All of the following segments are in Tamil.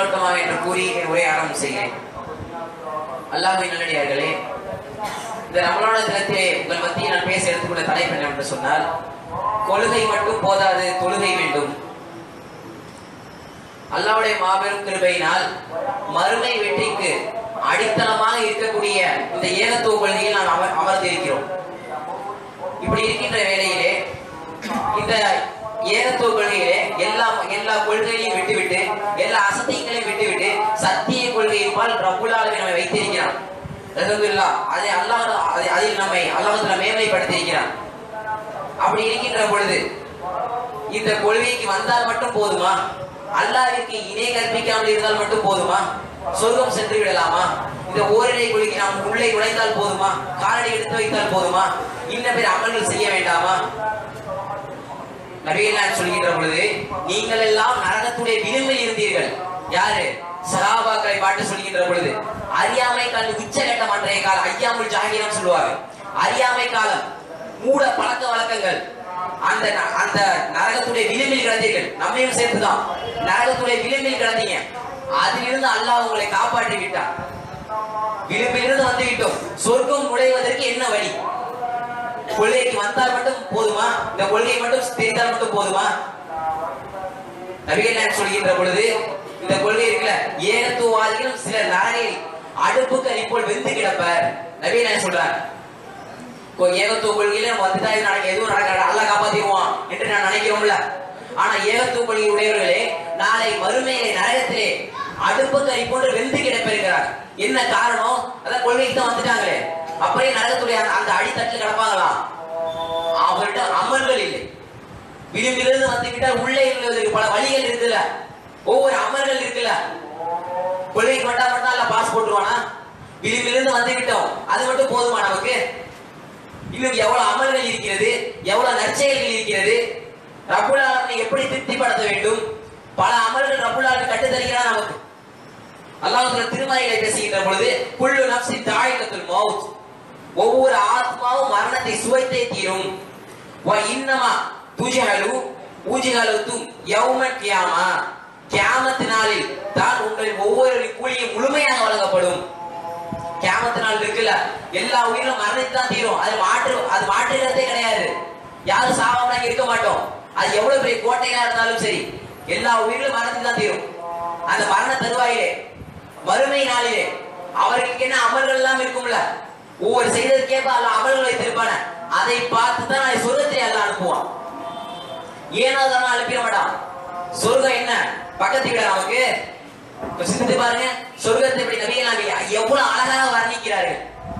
மேலோட்டமாக என்று கூறி என் உரை ஆரம்பம் செய்கிறேன் அல்லாஹ்வின் நல்லடியார்களே இந்த ரமலான தினத்திலே உங்கள் மத்தியில் நான் பேச எடுத்துக்கொண்ட தலைப்பு என்னவென்று சொன்னால் கொள்கை மட்டும் போதாது தொழுகை வேண்டும் அல்லாஹ்வுடைய மாபெரும் கிருபையினால் மறுமை வெற்றிக்கு அடித்தளமாக இருக்கக்கூடிய இந்த ஏகத்துவ கொள்கையில் நாம் அமர் அமர்ந்திருக்கிறோம் இப்படி இருக்கின்ற வேளையிலே இந்த ஏகத்துவ கொள்கையிலே எல்லா எல்லா கொள்கைகளையும் விட்டுவிட்டு எல்லா அசத்தியங்களையும் விட்டுவிட்டு சத்திய கொள்கையின்பால் ரப்புல் ஆலமீன் நம்மை வைத்திருக்கிறான் அல்ஹம்துலில்லாஹ் அதை அல்லாஹ் அதை அதில் நம்மை அல்லாஹ் மேன்மைப்படுத்தியிருக்கிறான் அப்படி இருக்கின்ற பொழுது இந்த கொள்கைக்கு வந்தால் மட்டும் போதுமா அல்லாஹ்விற்கு இணை கற்பிக்காமல் இருந்தால் மட்டும் போதுமா சொர்க்கம் சென்று விடலாமா இந்த ஓரிடை கொள்கை நாம் உள்ளே நுழைந்தால் போதுமா காலடி எடுத்து வைத்தால் போதுமா இன்ன பேர் அமல்கள் செய்ய வேண்டாமா நபிகள் சொல்கின்ற பொழுது நீங்கள் எல்லாம் நரகத்துடைய விளிம்பில் இருந்தீர்கள் யாரு சகாபாக்களை பாட்டு சொல்கின்ற பொழுது அறியாமை காலம் உச்சகட்டம் அன்றைய காலம் ஐயாமுல் ஜாகிரம் சொல்லுவாங்க அறியாமை காலம் மூட பழக்க வழக்கங்கள் அந்த ந- அந்த நரகத்துடைய விளிம்பில் கிடந்தீர்கள் நம்மையும் சேர்த்துதான் நரகத்துடைய விளிம்பில் கிடந்தீங்க அதிலிருந்து அல்லாஹ் உங்களை காப்பாற்றி விட்டான் விளிம்பிலிருந்து வந்து விட்டோம் சொர்க்கம் நுழைவதற்கு என்ன வழி கொள்கைக்கு வந்தால் மட்டும் போதுமா இந்த கொள்கை மட்டும் தெரிந்தால் மட்டும் போதுமா நபிகள் நாயகம் சொல்கின்ற பொழுது இந்த கொள்கை இருக்குல்ல ஏகத்துவாதிகள் சில நரகில் அடுப்புக்கு அடிப்போல் வெந்து கிடப்பர் நபிகள் நாயகம் சொல்றார் கொ- ஏகத்துவ கொள்கையில நம்ம வந்துட்டா இது நடக்க எதுவும் நடக்காது அல்லாஹ் காப்பாத்திடுவான் என்று நான் நினைக்கிறோம்ல ஆனா ஏகத்துவ கொள்கை உடையவர்களே நாளை மறுமையிலே நரகத்திலே அடுப்புக்கு அடி போன்று வெந்து கிடப்பிருக்கிறார் என்ன காரணம் அதான் கொள்கைக்கு தான் வந்துட்டாங்களே அப்படியே நரகத்துடைய அந்த- அந்த அடித்தட்டில் கிடப்பாங்களாம் அவர்கிட்ட அமல்கள் இல்லை விளிம்பிலிருந்து வந்து விட்டால் உள்ளே இருந்ததற்கு பல வழிகள் இருக்குல்ல ஒவ்வொரு அமல்கள் இருக்குல்ல கொள்கைக்கு வந்தா மட்டும் அல்ல பாஸ் போட்டுருவானா விளிம்பிலிருந்து வந்து விட்டோம் அது மட்டும் போதுமா நமக்கு இன்னும் எவ்வளவு அமல்கள் இருக்கிறது எவ்வளவு நற்செயல்கள் இருக்கிறது ரப்புல் ஆலமீனை எப்படி திருப்திப்படுத்த வேண்டும் பல அமல்கள் ரப்புல் ஆலமீன் கட்டு தருகிறான் நமக்கு அல்லாஹ் திருமலைகளை பேசுகின்ற பொழுது குள்ளு நப்சி தாய்கத்துல் மவுத் ஒவ்வொரு ஆத்மாவும் மரணத்தை சுவைத்தே தீரும் வ இன்னமா துஜஹலு ஊஜிஹலுத்தும் யௌம கியாமா கியாமத்து நாளில் தான் உங்களின் ஒவ்வொரு கூலியும் முழுமையாக வழங்கப்படும் கியாமத்து நாள் இருக்குல்ல எல்லா உயிரும் மரணித்து தான் தீரும் அது மாற்று அது மாற்றுகிறதே கிடையாது யாரும் சாவாம நாங்க இருக்க மாட்டோம் அது எவ்வளவு பெரிய கோட்டையா இருந்தாலும் சரி எல்லா உயிர்களும் மரணத்து தான் தீரும் அந்த மரண தருவாயிலே மறுமை நாளிலே அவர்களுக்கு என்ன அமல்கள் எல்லாம் இருக்கும்ல ஒவ்வொரு செய்ததுக்கேற்ப அல்ல அமல்கள் வைத்திருப்பான அதை பார்த்து தான் அதை சொர்க்கத்திலே அல்ல அனுப்புவான் ஏனோ தானோ அனுப்பிட மாட்டான் சொர்க்கம் என்ன பக்கத்து வீட நமக்கு இப்ப சிந்தித்து பாருங்க சொர்க்கத்தை இப்படி நபிகள் நாபி எவ்வளவு அழகாக வர்ணிக்கிறார்கள்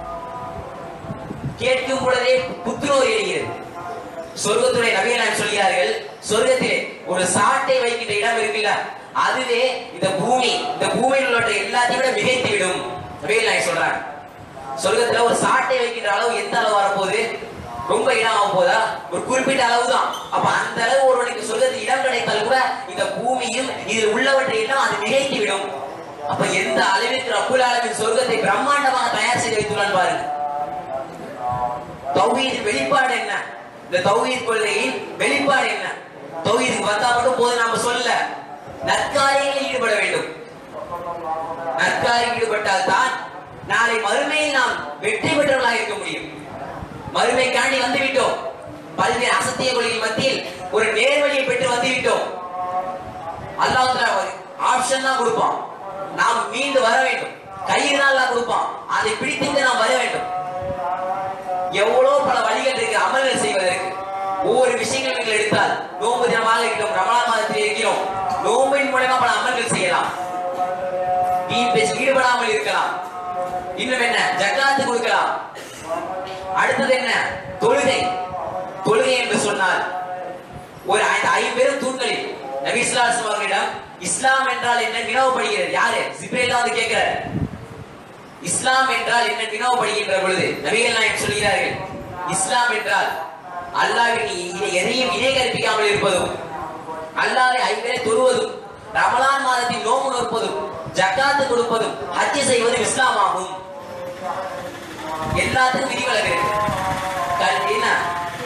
கேட்கும் பொழுதே புத்துணர்வு எழுகிறது சொர்க்கத்துடைய நபிகள் நாயகம் சொல்கிறார்கள் சொர்க்கத்திலே ஒரு சாட்டை வைக்கின்ற இடம் இருக்குல்ல அதுவே இந்த பூமி இந்த பூமியில் உள்ள எல்லாத்தையும் விட மிகைத்து விடும் நபிகள் நாயகம் சொல்றாங்க சொர்க்கத்துல ஒரு சாட்டை வைக்கின்ற அளவு எந்த அளவு வரப்போகுது ரொம்ப இடம் ஆக போதா ஒரு குறிப்பிட்ட அளவு தான் அப்ப அந்த அளவு ஒருவனுக்கு சொர்க்கத்தில் இடம் கிடைத்தால் கூட இந்த பூமியும் இதில் உள்ளவற்றை எல்லாம் அது மிகைத்து விடும் அப்ப எந்த அளவிற்கு ரப்புல் ஆலமின் சொர்க்கத்தை பிரம்மாண்டமாக தயார் செய்து வைத்துள்ளான் பாருங்க தௌஹீத் வெளிப்பாடு என்ன இந்த தௌஹீத் கொள்கையின் வெளிப்பாடு என்ன தௌஹீதுக்கு வந்தா மட்டும் போது நாம சொல்ல நற்காரியங்களில் ஈடுபட வேண்டும் நற்காரியம் ஈடுபட்டால் தான் நாளை மறுமையில் நாம் வெற்றி பெற்றவர்களாக இருக்க முடியும் மறுமைக்காண்டி வந்து விட்டோம் பல்வேறு அசத்திய கொள்கையின் மத்தியில் ஒரு நேர்வழியை பெற்று வந்து விட்டோம் அல்லாஹ் ஒரு ஆப்ஷன் தான் கொடுப்பான் நாம் மீண்டு வர வேண்டும் கையினால் தான் கொடுப்பான் அதை பிடித்துட்டு நாம் வர வேண்டும் எவ்வளவு பல வழிகள் இருக்கு அமல்கள் செய்வதற்கு ஒவ்வொரு விஷயங்கள் நீங்கள் எடுத்தால் நோன்பு தினமாக இருக்கிறோம் ரமலான் மாதத்தில் இருக்கிறோம் நோம்பின் மூலமா பல அமல்கள் செய்யலாம் வீண் பேச்சு ஈடுபடாமல் இருக்கலாம் இன்னும் என்ன ஜக்காத்து கொடுக்கலாம் அடுத்தது என்ன தொழுகை தொழுகை என்று சொன்னால் ஒரு ஐந்து ஐம்பெரும் தூண்களில் நபி இஸ்லாம் அவர்களிடம் இஸ்லாம் என்றால் என்ன வினவப்படுகிறது யாரு ஜிப்ரேல் வந்து கேட்கிறார் இஸ்லாம் என்றால் என்ன வினவப்படுகின்ற பொழுது நபிகள் நாயகம் சொல்கிறார்கள் இஸ்லாம் என்றால் அல்லாஹ்வின் இணை- எதையும் இணை கற்பிக்காமல் இருப்பதும் அல்லாஹ்வை ஐம்பேரை தொழுவதும் ரமலான் மாதத்தில் நோம்பு நோற்பதும் ஜக்காத்து கொடுப்பதும் ஹஜ் செய்வதும் இஸ்லாம் ஆகும் எல்லாத்துக்கும் விதிவிலக்கு இருக்கு கல்- என்ன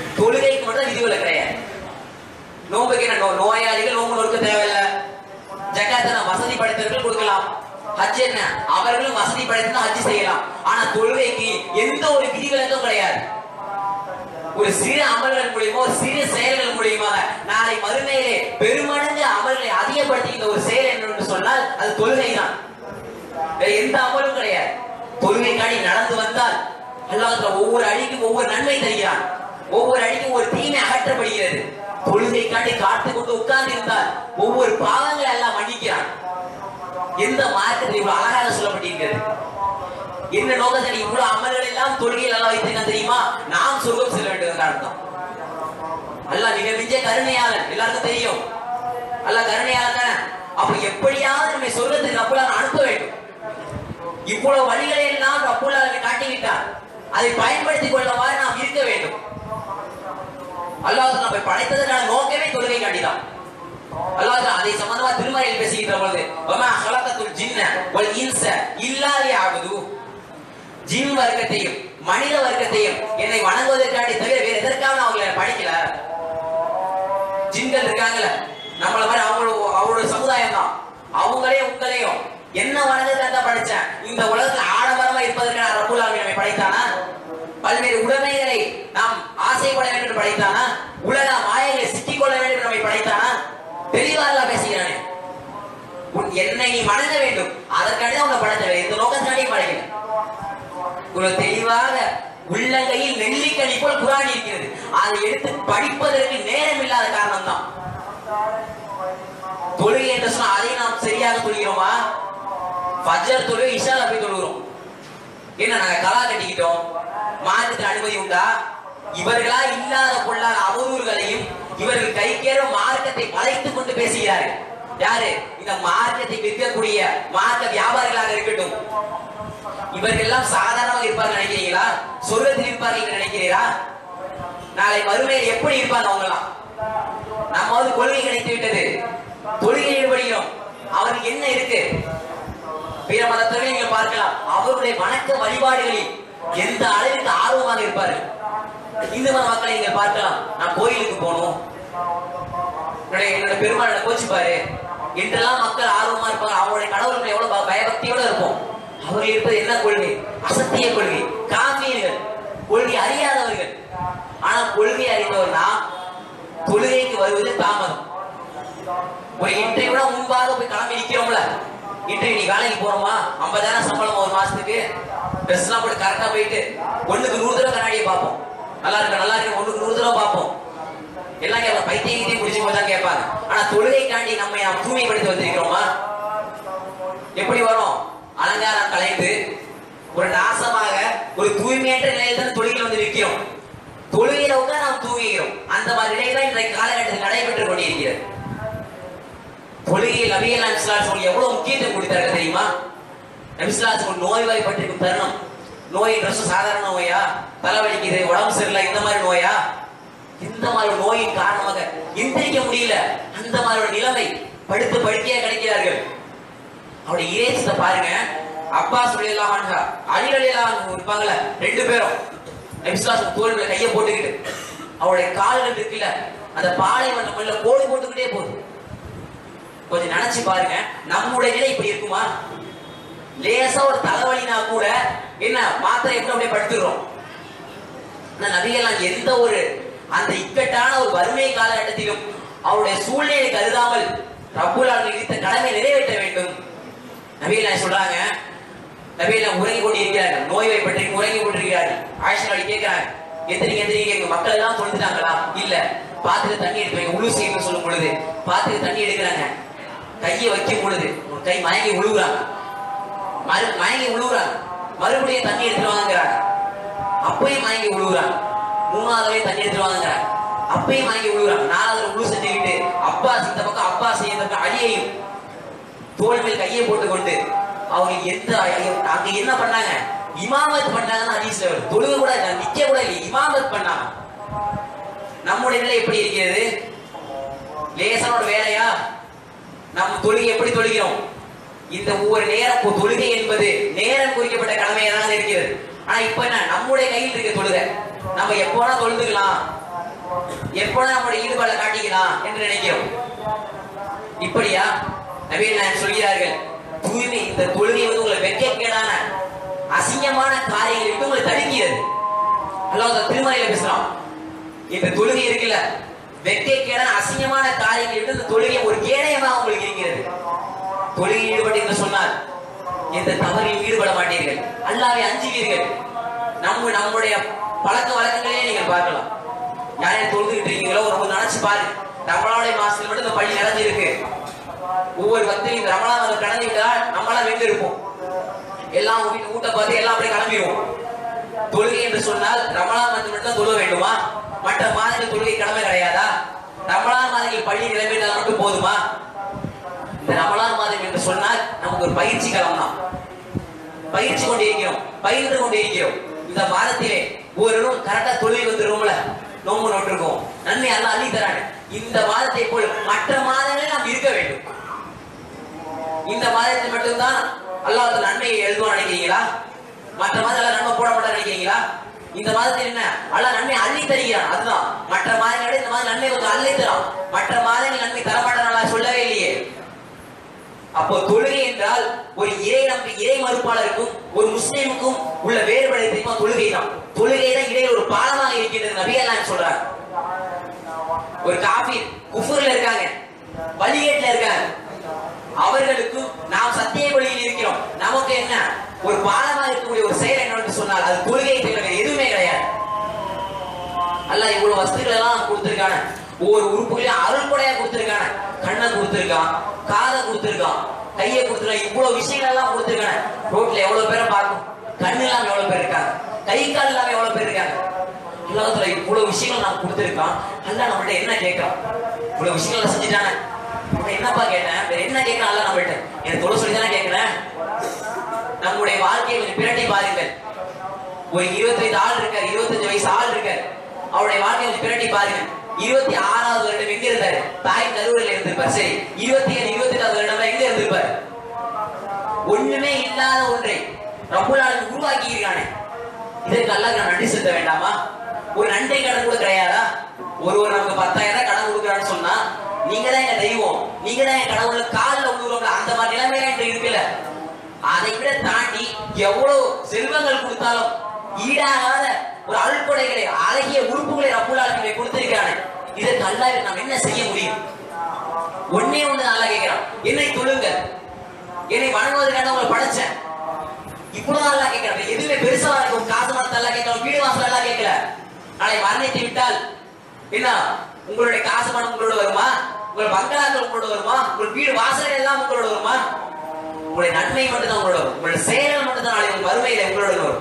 தொழுகைக்கு மட்டும் விதிவிலக்கு கிடையாது நோம்புக்கு என்ன நோ- நோயாளிகள் நோம்பு நோக்க தேவையில்லை ஜக்காத்தை நான் வசதி படைத்தவர்கள் கொடுக்கலாம் ஹஜ் என்ன அவர்களும் வசதி படைத்தா ஹஜ் செய்யலாம் ஆனா தொழுகைக்கு எந்த ஒரு விதிவிலக்கும் கிடையாது ஒரு சிறு அமல்கள் மூலியமா ஒரு சிறு செயல்கள் மூலியமாக நாளை மறுமையிலே பெருமடங்கு அமல்களை அதிகப்படுத்துகின்ற ஒரு செயல் என்று சொன்னால் அது தொழுகை தான் வேற எந்த அமலும் கிடையாது தொழுகைக்காடி நடந்து வந்தால் அல்லாஹ் ஒவ்வொரு அடிக்கும் ஒவ்வொரு நன்மை தருகிறான் ஒவ்வொரு அடிக்கும் ஒரு தீமை அகற்றப்படுகிறது தொழுகைக்காண்டி காத்து கொண்டு உட்கார்ந்து இருந்தால் ஒவ்வொரு பாவங்களை எல்லாம் மன்னிக்கிறான் எந்த மார்க்கத்தில் இவ்வளவு அழகாக சொல்லப்பட்டிருக்கிறது என்ன நோக்கத்தில் இவ்வளவு அமல்கள் எல்லாம் தொழுகையில் எல்லாம் வைத்திருக்கான் தெரியுமா நாம் சொர்க்கம் செல்ல வேண்டும் என்ற அர்த்தம் அல்லாஹ் மிக மிஞ்ச கருணையாளன் எல்லாருக்கும் தெரியும் அல்லாஹ் கருணையாளன் தானே அப்ப எப்படியாவது நம்மை சொர்க்கத்துக்கு ரப்புலான் அனுப்ப வேண்டும் இவ்வளவு வழிகளை எல்லாம் ரப்புலான் காட்டிவிட்டார் அதை பயன்படுத்திக் கொள்ளவாறு நாம் இருக்க வேண்டும் அல்லாஹ் நம்மை படைத்ததற்கான நோக்கமே தொழுகை காட்டிதான் அல்லாஹ் அதை சம்பந்தமா திருமறையில் பேசுகின்ற பொழுது வமா ஹலகத்துல் ஜின்ன வல் இன்ச இல்லா லியஅபுது ஜின் வர்க்கத்தையும் மனித வர்க்கத்தையும் என்னை வணங்குவதற்காண்டி தவிர வேற எதற்காக நான் அவங்களை படிக்கல ஜின்கள் இருக்காங்கல்ல நம்மள மாதிரி அவங்களோட அவரோட சமுதாயம் தான் அவங்களே உங்களையும் என்ன வணங்குறதுக்காக தான் படிச்சேன் இந்த உலகத்துல ஆடம்பரமா இருப்பதற்கான ரப்புல் ஆலமீன் நம்மை படைத்தானா பல்வேறு உடைமைகளை நாம் ஆசைப்பட வேண்டும் என்று படைத்தானா உலக மாயைகளை சிக்கிக்கொள்ள வேண்டும் என்று நம்மை படைத்தானா தெளிவாக பேசுகிறானே உன் என்னை நீ வணங்க வேண்டும் அதற்காண்டி தான் உன்னை படைத்தவை இந்த நோக்கத்தினாடியே படைக்கல ஒரு தெளிவாக உள்ளங்கையில் நெல்லிக்கனி போல் குரான் இருக்கிறது அதை எடுத்து படிப்பதற்கு நேரம் இல்லாத காரணம் தான் தொழுகை என்று சொன்னா அதை நாம் சரியாக தொழுகிறோமா ஃபஜ்ர் தொழுகை இஷால போய் தொழுகிறோம் என்ன நாங்க கலா கட்டிக்கிட்டோம் மார்க்கத்தில் அனுமதி உண்டா இவர்களா இல்லாத பொல்லாத அவதூறுகளையும் இவர்கள் கைக்கேற மார்க்கத்தை வளைத்துக் கொண்டு பேசுகிறார்கள் யாரு இந்த மார்க்கத்தை விற்கக்கூடிய மார்க்க வியாபாரிகளாக இருக்கட்டும் இவர்கள் எல்லாம் சாதாரணமாக இருப்பார்கள் நினைக்கிறீங்களா சொர்க்கத்தில் இருப்பார்கள் என்று நினைக்கிறீரா நாளை மறுமையில் எப்படி இருப்பாங்க அவங்க எல்லாம் நம்ம வந்து கொள்கை கிடைத்து விட்டது தொழுகை ஈடுபடுகிறோம் அவருக்கு என்ன இருக்கு பிற மதத்தவரை நீங்கள் பார்க்கலாம் அவருடைய வணக்க வழிபாடுகளில் எந்த அளவிற்கு ஆர்வமாக இருப்பார்கள் இந்து மத மக்களை நீங்கள் பார்க்கலாம் நான் கோயிலுக்கு போகணும் என்னுடைய என்னோட பெருமாளோட கோச்சுப்பாரு என்றெல்லாம் மக்கள் ஆர்வமா இருப்பாங்க அவங்களுடைய கடவுளுக்கு எவ்வளவு ப- பயபக்தியோட இருப்போம் அவர் இருப்பது என்ன கொள்கை அசத்திய கொள்கை காமியர்கள் கொள்கை அறியாதவர்கள் ஆனா கொள்கை அறிந்தவர்னா தொழுகைக்கு வருவது தாமதம் ஒரு இன்றைய விட முன்பாக போய் கிளம்பி நிக்கிறோம்ல இன்றைய நீ வேலைக்கு போறோமா ஐம்பதாயிரம் சம்பளம் ஒரு மாசத்துக்கு ட்ரெஸ் எல்லாம் போட்டு கரெக்டா போயிட்டு ஒண்ணுக்கு நூறு தடவை கண்ணாடியை பார்ப்போம் நல்லா இருக்கு நல்லா இருக்கு ஒண்ணுக்கு நூறு தடவை பார்ப்போம் எல்லாம் கேட்பாங்க பைத்தியம் கீத்தியம் பிடிச்சி போய் தான் கேட்பாங்க ஆனா தொழுகைக்காண்டி நம்ம நாம் தூய்மைப்படுத்தி வந்திருக்கிறோமா எப்படி வரும் அலங்காரம் கலைந்து ஒரு நாசமாக ஒரு தூய்மையற்ற நிலையில் தான் தொழுகையில் வந்து நிற்கிறோம் தொழுகையில உட்கார் நாம் தூங்குகிறோம் அந்த மாதிரி நிலையில இன்றைய காலகட்டத்தில் நடைபெற்றுக் கொண்டிருக்கிறது தொழுகையில் நபிகள் நபிஸ்லாஸ் எவ்வளவு முக்கியத்துவம் கொடுத்தார்கள் தெரியுமா நபிஸ்லாஸ் நோய்வாய்ப்பட்டிருக்கும் தருணம் நோய் ட்ரெஸ் சாதாரண நோயா தலைவலிக்குது உடம்பு சரியில்லை இந்த மாதிரி நோயா இந்த மாதிரி ஒரு நோயின் காரணமாக எந்திரிக்க முடியல அந்த மாதிரி ஒரு நிலைமை படுத்து படுக்கையா கிடைக்கிறார்கள் அவருடைய இறைச்சத்தை பாருங்க அப்பா சொல்லிடலாம் அலி அலியெல்லாம் இருப்பாங்கல்ல ரெண்டு பேரும் நபிஸ்லாஸ் தோல்வியில கையை போட்டுக்கிட்டு அவருடைய கால்கள் இருக்குல்ல அந்த பாலைவன மண்ணில கோடு போட்டுக்கிட்டே போகுது கொஞ்சம் நினைச்சு பாருங்க நம்முடைய நிலை இப்படி இருக்குமா லேசா ஒரு தலைவலினா கூட என்ன மாத்திரை எப்படி அப்படியே படுத்துடுறோம் ஆனா நபிகள்லாம் எந்த ஒரு அந்த இக்கட்டான ஒரு வறுமை காலகட்டத்திலும் அவருடைய சூழ்நிலை கருதாமல் ரப்புலால் விதித்த கடமை நிறைவேற்ற வேண்டும் நபிகள் சொல்றாங்க நபிகள் உறங்கி கொண்டிருக்கிறார்கள் நோய்வை பற்றி உறங்கி கொண்டிருக்கிறார்கள் ஆயிஷா அலி கேட்கிறாங்க எத்தனை எத்தனை எங்க மக்கள் எல்லாம் தொழுதுட்டாங்களா இல்ல பாத்துட்டு தண்ணி எடுப்பாங்க உழு செய்யணும்னு சொல்லும் பொழுது பாத்துட்டு தண்ணி எடுக்கிறாங்க கையை வைக்கும் பொழுது ஒரு கை மயங்கி உழுகுறாங்க மறு மயங்கி உழுகுறாங்க மறுபடியும் தண்ணி எடுத்துட்டு வாங்குறாங்க அப்பயும் மயங்கி உழுகுறாங்க மூணாவதுலயே தண்ணி எடுத்துட்டு வாங்குறாங்க அப்பயும் மயங்கி உழுகுறாங்க நாலாவது உழு செஞ்சுக்கிட்டு அப்பா இந்த பக்கம் அப்பா செய்ய பக்கம் அடியையும் தோல் மேல் கையை போட்டுக்கொண்டு அவங்க எந்த அங்க என்ன பண்ணாங்க இமாமத் பண்ணாங்கன்னு ஹதீஸ்ல வருது தொழுக கூட இல்ல, நிக்க கூட இல்லை இமாமத் பண்ணாங்க நம்முடைய நிலை எப்படி இருக்கிறது லேசனோட வேலையா நம்ம தொழுகை எப்படி தொழுகிறோம் இந்த ஒவ்வொரு நேரம் இப்போ தொழுகை என்பது நேரம் குறிக்கப்பட்ட கடமையாக இருக்கிறது ஆனா இப்ப என்ன நம்முடைய கையில் இருக்க தொழுகை நம்ம எப்போனா தொழுதுக்கலாம் எப்போனா நம்முடைய ஈடுபாடை காட்டிக்கலாம் என்று நினைக்கிறோம் இப்படியா நபிகள் நாயகம் சொல்கிறார்கள் தூய்மை இந்த தொழுகை வந்து உங்களை வெட்கக்கேடான அசிங்கமான காரியங்களை விட்டு உங்களை தடுக்கிறது அல்லாஹ் திருமலையில பேசுறான் இந்த தொழுகை இருக்குல்ல வெட்கக்கேடான அசிங்கமான காரியங்களை விட்டு இந்த தொழுகை ஒரு கேடயமாக உங்களுக்கு இருக்கிறது தொழுகையில் ஈடுபட்டு என்று சொன்னால் எந்த தவறில் ஈடுபட மாட்டீர்கள் அல்லாவை அஞ்சுவீர்கள் நம்ம நம்முடைய பழக்க வழக்கங்களே நீங்கள் பார்க்கலாம் யாரையும் தொழுதுகிட்டு இருக்கீங்களோ ரொம்ப நினைச்சு பாருங்க ரமலானுடைய மாசத்துல மட்டும் இந்த பள்ளி நிறைஞ்சிருக்கு ஒவ்வொரு பக்தரும் இந்த ரமலான் மாதம் கடந்து விட்டால் நம்மளாம் வெளில இருப்போம் எல்லாம் வீட்டு ஊட்ட பார்த்து எல்லாம் அப்படியே கிளம்பிடுவோம் தொழுகை என்று சொன்னால் ரமலான் மாதம் மட்டும் தான் தொழுக வேண்டுமா மற்ற மாதங்கள் தொழுகை கடமை கிடையாதா ரமலான் மாதங்கள் பள்ளி நிறைவேற்றால் மட்டும் போதுமா இந்த ரமலான் மாதம் என்று சொன்னால் நமக்கு ஒரு பயிற்சி களம் தான் பயிற்சி கொண்டிருக்கிறோம் பயின்று கொண்டிருக்கிறோம் இந்த மாதத்திலே ஒருவரும் கரெக்டா தொழில் வந்துருவோம்ல நோம்பு நோட்டிருக்கோம் நன்மை அல்ல அள்ளி தரான் இந்த மாதத்தை போல் மற்ற மாதங்களில் நாம் இருக்க வேண்டும் இந்த மாதத்தில் மட்டும்தான் அல்லாஹ் நன்மையை எழுதுவோம் நினைக்கிறீங்களா மற்ற மாதத்துல நன்மை போட மாட்டோம் நினைக்கிறீங்களா இந்த மாதத்தில் என்ன அல்லாஹ் நன்மை அள்ளி தருகிறான் அதுதான் மற்ற மாதங்களை விட இந்த மாதம் நன்மை கொஞ்சம் அள்ளி தரும் மற்ற மாதங்கள் நன்மை தரமாட்டான் சொல்லவே இல்லையே அப்போ தொழுகை என்றால் ஒரு இறை நம்பி இறை மறுப்பாளருக்கும் ஒரு முஸ்லீமுக்கும் உள்ள வேறுபாடு தெரியுமா தொழுகை தான் தொழுகை தான் இடையில ஒரு பாலமாக இருக்கின்றது நபியெல்லாம் சொல்றாங்க ஒரு காபி குஃபுர்ல இருக்காங்க வழிகேட்டுல இருக்காங்க அவர்களுக்கு நாம் சத்திய கொள்கையில் இருக்கிறோம் நமக்கு என்ன ஒரு பாலமாக இருக்கக்கூடிய ஒரு செயல் என்னன்னு சொன்னால் அது தொழுகை தவிர வேற எதுவுமே கிடையாது அல்லாஹ் இவ்வளவு வசதிகள் எல்லாம் கொடுத்திருக்கான ஒவ்வொரு உறுப்புகளையும் அருள் கொடையா கொடுத்திருக்கான கண்ணை கொடுத்திருக்கான் காதை கொடுத்திருக்கான் கையை கொடுத்திருக்கான் இவ்வளவு விஷயங்கள் எல்லாம் கொடுத்திருக்கான ரோட்ல எவ்வளவு பேரை பார்க்கும் கண்ணு இல்லாம எவ்வளவு பேர் இருக்காங்க கை கால் இல்லாம எவ்வளவு பேர் இருக்காங்க உலகத்துல இவ்வளவு விஷயங்கள் நான் கொடுத்திருக்கான் அல்லாஹ் நம்மள்ட்ட என்ன கேட்கறான் இவ்வளவு விஷயங்கள் செஞ்சுட்டானே உன்னை என்னப்பா கேட்டேன் வேற என்ன கேட்கறான் அல்லாஹ் நம்மள்ட்ட எனக்கு தொலை சொல்லி தானே கேட்கிறேன் நம்முடைய வாழ்க்கையை கொஞ்சம் பிரட்டி பாருங்கள் ஒரு இருபத்தைந்து ஆள் இருக்கார் இருபத்தஞ்சு வயசு ஆள் இருக்கார் அவருடைய வாழ்க்கையை கொஞ்சம் பிரட்டி பாருங்க இருபத்தி ஆறாவது வருடம் எங்க இருந்தாரு தாய் கருவறையில இருந்திருப்பார் சரி இருபத்தி ஏழு இருபத்தி எட்டாவது வருடம் எங்க இருந்திருப்பார் ஒண்ணுமே இல்லாத ஒன்றை ரப்புலாளுக்கு உருவாக்கி இருக்கானே இதற்கு அல்லாஹ் நான் நன்றி செலுத்த வேண்டாமா ஒரு நன்றி கடன் கூட கிடையாதா ஒருவர் நமக்கு பத்தாயிரம் ரூபாய் கடன் கொடுக்குறான்னு சொன்னா நீங்க தான் எங்க தெய்வம் நீங்க தான் என் கடவுள காலில் விழுவுறோம்ல அந்த மாதிரி நிலைமையில என்று இருக்குல்ல அதை விட தாண்டி எவ்வளவு செல்வங்கள் கொடுத்தாலும் ஈடாகாத ஒரு அருள்கொடைகளை அழகிய உறுப்புகளை ரப்புலாளுக்கு கொடுத்திருக்கானே இதற்கு அல்லாஹ் நாம் என்ன செய்ய முடியும் ஒன்னே ஒண்ணு நல்லா கேட்கிறான் என்னை தொழுங்க என்னை வணங்குவதற்காக உங்களை படைச்சேன் இப்படிதான் எல்லாம் கேட்கிறேன் எதுவுமே பெருசா இருக்கும் காசு மரத்தை எல்லாம் கேட்கலாம் வீடு வாசல் எல்லாம் கேட்கல நாளை மரணித்து விட்டால் என்ன உங்களுடைய காசு பணம் உங்களோட வருமா உங்கள் பங்களாக்கள் உங்களோட வருமா உங்கள் வீடு வாசல் எல்லாம் உங்களோட வருமா உங்களுடைய நன்மை மட்டும் தான் உங்களோட வரும் உங்களுடைய செயல்கள் மட்டும் தான் நாளை உங்கள் மறுமையில உங்களோட வரும்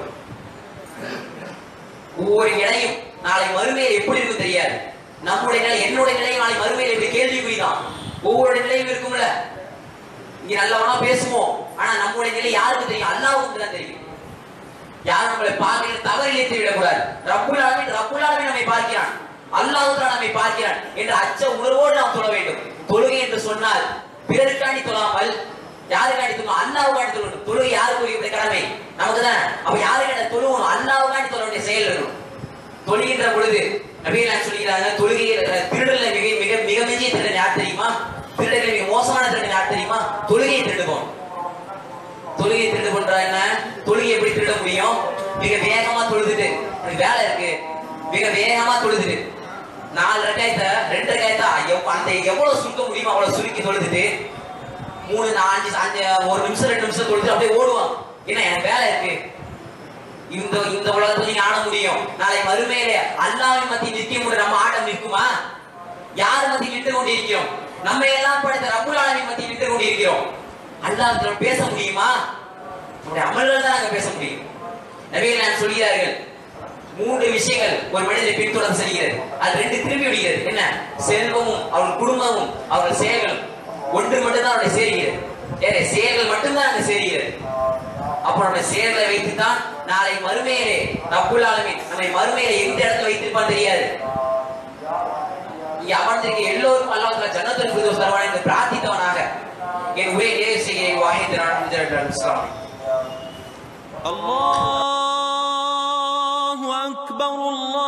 ஒவ்வொரு இடையும் நாளை மறுமையில் எப்படி இருக்கும் தெரியாது நம்முடைய நிலை என்னுடைய நிலை நாளை மறுமையில் எப்படி கேள்விக்குறிதான் ஒவ்வொரு நிலையும் இருக்கும்ல இங்க நல்லவனா பேசுவோம் ஆனா நம்முடைய நிலை யாருக்கு தெரியும் அல்லாவுக்கு தான் தெரியும் யாரும் நம்மளை பார்க்கிற தவறிலே விடக்கூடாது ரப்புல் ஆலமீன் ரப்புல் ஆலமீன் நம்மை பார்க்கிறான் அல்லாஹ் தான் நம்மை பார்க்கிறான் என்ற அச்ச உணர்வோடு நாம் தொழ வேண்டும் தொழுகை என்று சொன்னால் பிறருக்காண்டி தொழாமல் யாருக்காண்டி தொழும் அல்லாவுக்காண்டி தொழணும் தொழுகை யாருக்கு கடமை நமக்கு தான் அப்ப யாருக்காண்டி தொழுவணும் அல்லாவுக்காண்டி தொழ வேண்டிய செயல் இருக்கணும் தொழுகின்ற பொழுது நபிகள் சொல்கிறாங்க தொழுகையில் திருடல மிக மிக மிக மிஞ்சிய திருடன் யார் தெரியுமா திருடர்கள் மிக மோசமான திருடன் யார் தெரியுமா தொழுகையை திருடுவோம் தொழுகை திருடு பண்றா என்ன தொழுகை எப்படி திருட முடியும் மிக வேகமா தொழுதுட்டு எனக்கு வேலை இருக்கு மிக வேகமா தொழுதுட்டு நாலு ரெண்டாயிரத்த ரெண்டு ரெண்டாயிரத்தா அந்த எவ்வளவு சுருக்க முடியுமோ அவ்வளவு சுருக்கி தொழுதுட்டு மூணு நா- அஞ்சு அஞ்சு ஒரு நிமிஷம் ரெண்டு நிமிஷம் தொழுது அப்படியே ஓடுவான் ஏன்னா எனக்கு வேலை இருக்கு இந்த இந்த உலகத்துல நீங்க ஆட முடியும் நாளை மறுமையில அல்லாவின் மத்தியில் நிற்க முடியும் நம்ம ஆட்டம் நிற்குமா யார் மத்தியில் நின்று கொண்டிருக்கிறோம் நம்ம எல்லாம் படைத்த ரப்புல் ஆலமின் மத்தியில் நின்று கொண்டிருக்கிறோம் அல்லாஹ் பேச முடியுமா நம்முடைய அமல்கள் தான் அங்க பேச முடியும் நபிகள் நான் சொல்கிறார்கள் மூன்று விஷயங்கள் ஒரு மனிதனை பின்தொடர்ந்து செல்கிறது அது ரெண்டு திரும்பி விடுகிறது என்ன செல்வமும் அவர்கள் குடும்பமும் அவர்கள் செயல்களும் ஒன்று மட்டும்தான் அவருடைய சேருகிறது வேற செயல்கள் மட்டும்தான் அங்க சேருகிறது அப்ப நம்ம செயல்களை வைத்துத்தான் நாளை மறுமையிலே ரப்புல் ஆலமீன் நம்மை மறுமையிலே எந்த இடத்துல வைத்திருப்பான் தெரியாது இங்க அமர்ந்திருக்க எல்லோரும் அல்லாஹ் ஜன்னத்துல் ஃபிர்தௌஸ் தருவான் என்று பிரார்த்தித்தவனாக என் உரை நிறைவு செய்கிறேன் வாஹித் நான் இஸ்லாம் الله أكبر الله